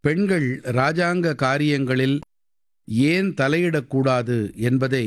பெண்கள் இராஜாங்க காரியங்களில் ஏன் தலையிடக்கூடாது என்பதை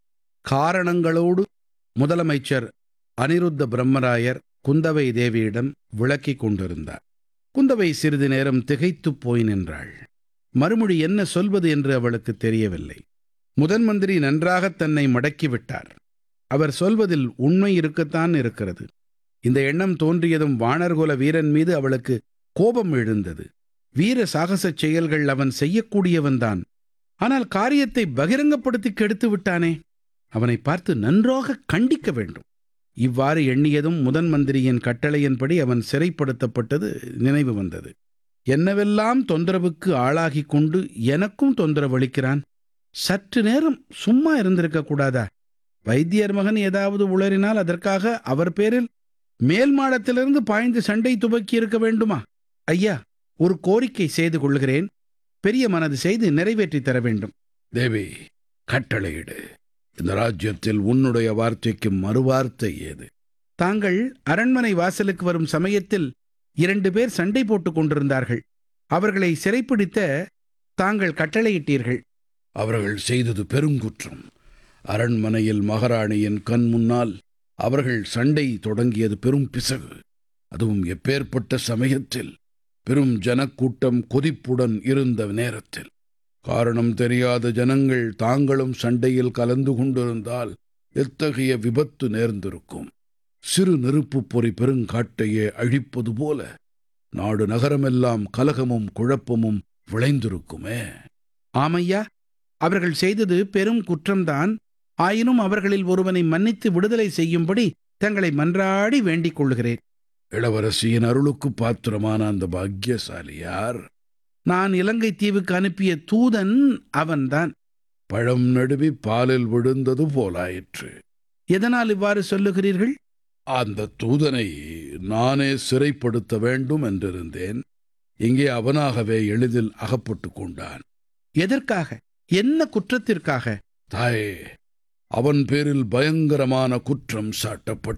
காரணங்களோடு முதலமைச்சர் அனிருத்த பிரம்மராயர் குந்தவை தேவியிடம் விளக்கிக் கொண்டிருந்தார் குந்தவை சிறிது நேரம் திகைத்துப் போய் நின்றாள் மறுமொழி என்ன சொல்வது என்று அவளுக்கு தெரியவில்லை முதன் மந்திரி நன்றாக தன்னை மடக்கிவிட்டார் அவர் சொல்வதில் உண்மை இருக்கத்தான் இருக்கிறது இந்த எண்ணம் தோன்றியதும் வானர்குல வீரன் மீது அவளுக்கு கோபம் எழுந்தது வீர சாகசச் செயல்கள் அவன் செய்யக்கூடியவன்தான் ஆனால் காரியத்தை பகிரங்கப்படுத்தி கெடுத்து விட்டானே அவனை பார்த்து நன்றாக கண்டிக்க வேண்டும் இவ்வாறு எண்ணியதும் முதன் மந்திரியின் கட்டளையின்படி அவன் சிறைப்படுத்தப்பட்டது நினைவு வந்தது என்னவெல்லாம் தொந்தரவுக்கு ஆளாகிக் கொண்டு எனக்கும் தொந்தரவு அளிக்கிறான் சற்று நேரம் சும்மா இருந்திருக்க கூடாதா வைத்தியர் மகன் ஏதாவது உளறினால் அதற்காக அவர் பேரில் மேல் மாடத்திலிருந்து பாய்ந்து சண்டை துவக்கி இருக்க வேண்டுமா ஐயா ஒரு கோரிக்கை செய்து கொள்கிறேன் பெரிய மனது செய்து நிறைவேற்றித் தர வேண்டும் தேவி கட்டளையிடு இந்த ராஜ்யத்தில் உன்னுடைய வார்த்தைக்கு மறுவார்த்தை ஏது தாங்கள் அரண்மனை வாசலுக்கு வரும் சமயத்தில் இரண்டு பேர் சண்டை போட்டுக் கொண்டிருந்தார்கள் அவர்களை சிறைப்பிடித்த தாங்கள் கட்டளையிட்டீர்கள் அவர்கள் செய்தது பெருங்குற்றம் அரண்மனையில் மகாராணியின் கண் முன்னால் அவர்கள் சண்டை தொடங்கியது பெரும் பிசகு அதுவும் எப்பேற்பட்ட சமயத்தில் பெரும் ஜனக்கூட்டம் கொதிப்புடன் இருந்த நேரத்தில் காரணம் தெரியாத ஜனங்கள் தாங்களும் சண்டையில் கலந்து கொண்டிருந்தால் எத்தகைய விபத்து நேர்ந்திருக்கும் சிறு நெருப்புப் பொறி பெருங்காட்டையே அழிப்பது போல நாடு நகரமெல்லாம் கலகமும் குழப்பமும் விளைந்திருக்குமே ஆமையா அவர்கள் செய்தது பெரும் குற்றம்தான் ஆயினும் அவர்களில் ஒருவனை மன்னித்து விடுதலை செய்யும்படி தங்களை மன்றாடி வேண்டிக் கொள்கிறேன் இளவரசியின் அருளுக்கு பாத்திரமான அந்த பாக்கியசாலி யார் நான் இலங்கை தீவுக்கு அனுப்பிய தூதன் அவன்தான் பழம் நடுவி பாலில் விழுந்தது போலாயிற்று எதனால் இவ்வாறு சொல்லுகிறீர்கள் அந்த தூதனை நானே சிறைப்படுத்த வேண்டும் என்றிருந்தேன் இங்கே அவனாகவே எளிதில் அகப்பட்டுக் கொண்டான் எதற்காக என்ன குற்றத்திற்காக தாயே அவன் பேரில் பயங்கரமான குற்றம் சாட்டப்பட்டு